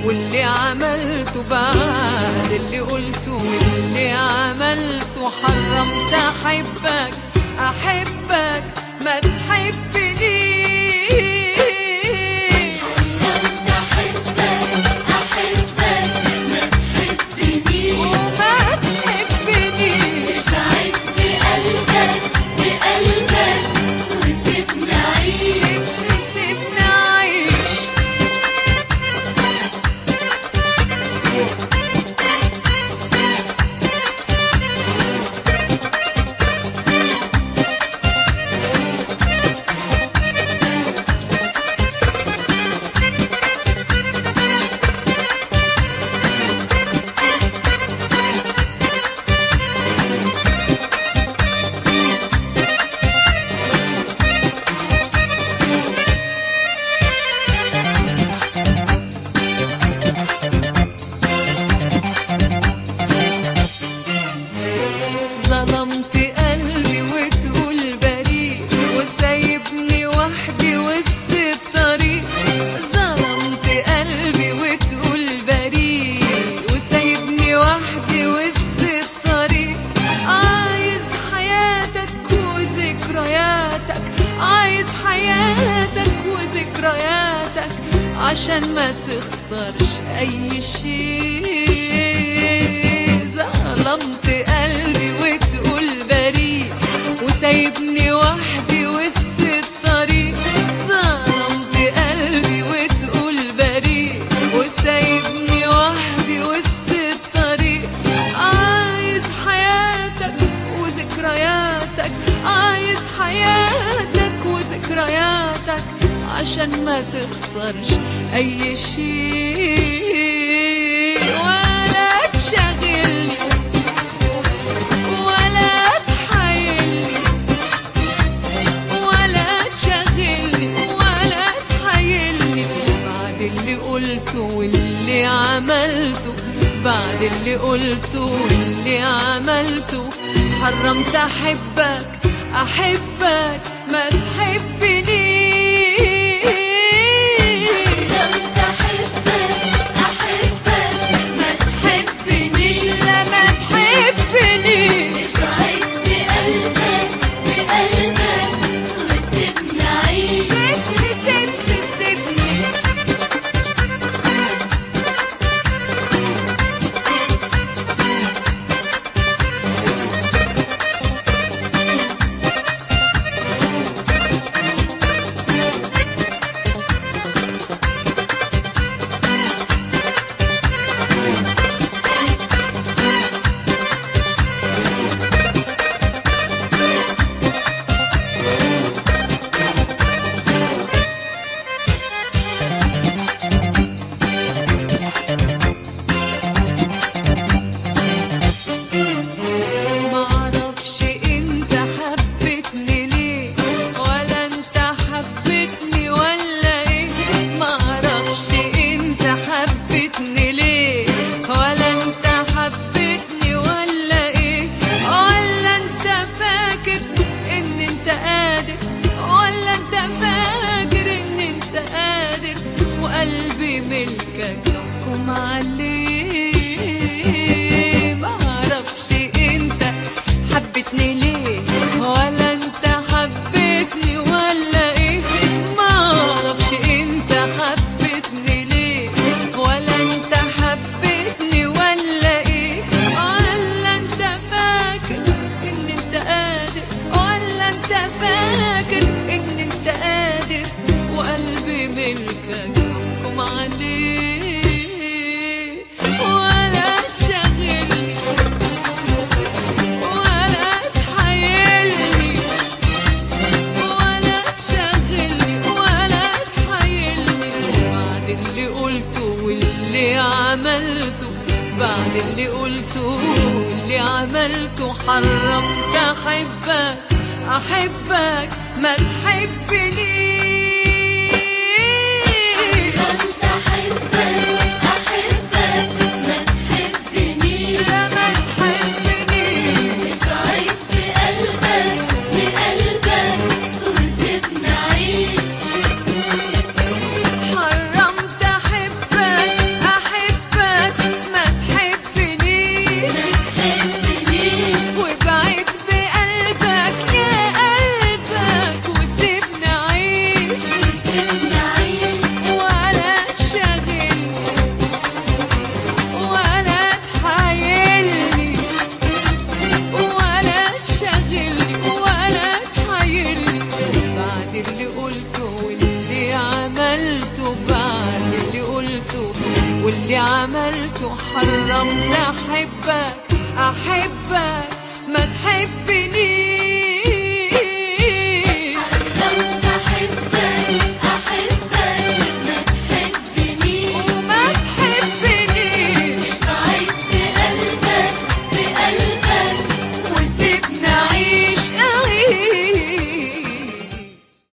واللي عملته بعد اللي قلته واللي عملته حرمت احبك احبك ما تحبنيش وما تحبنيش سيبني اعيش ظلمت قلبي وتقول بريء وسايبني وحدي وسط الطريق ظلمت قلبي وتقول بريء وسايبني وحدي وسط الطريق عايز حياتك وذكرياتك عايز حياتك وذكرياتك عشان ما تخسرش اي شيء ظلمت قلبي وتقول بريء وسايبني وحدي وسط الطريق ظلمت قلبي وتقول بريء وسايبني وحدي وسط الطريق عايز حياتك وذكرياتك عايز حياتك وذكرياتك عشان ما تخسرش اي شيء ولا تشغلني ولا تحايلني ولا تشغلني ولا تحايلني بعد اللي قلته واللي عملته بعد اللي قلته واللي عملته حرمت احبك احبك ما تحبنيش تحبنيش لا ما تحبنيش سيبني سيبني سيبني معرفش انت حبيتني ليه ولا انت حبيتني ولا ايه معرفش انت حبيتني ليه ولا انت حبيتني ولا ايه ولا انت فاكر ان انت قادر ولا انت فاكر ان انت قادر وقلبي ملكك تحكم عليه معرفش انت حبيتني ليه ولا انت حبيتني ولا ايه معرفش انت حبيتني ليه ولا انت حبيتني ولا ايه ولا انت فاكر ان انت قادر ولا انت فاكر ان انت قادر وقلبي ملكك تحكم عليه ولا تشغلني ولا تحايلني ولا تشغلني ولا تحايلني بعد اللي قلته واللي عملته بعد اللي قلته واللي عملته حرمت احبك احبك ما تحبنيش لا ما تحبنيش حرمت احبك اللي قلته واللي عملته بعد اللي قلته واللي عملته حرمت احبك احبك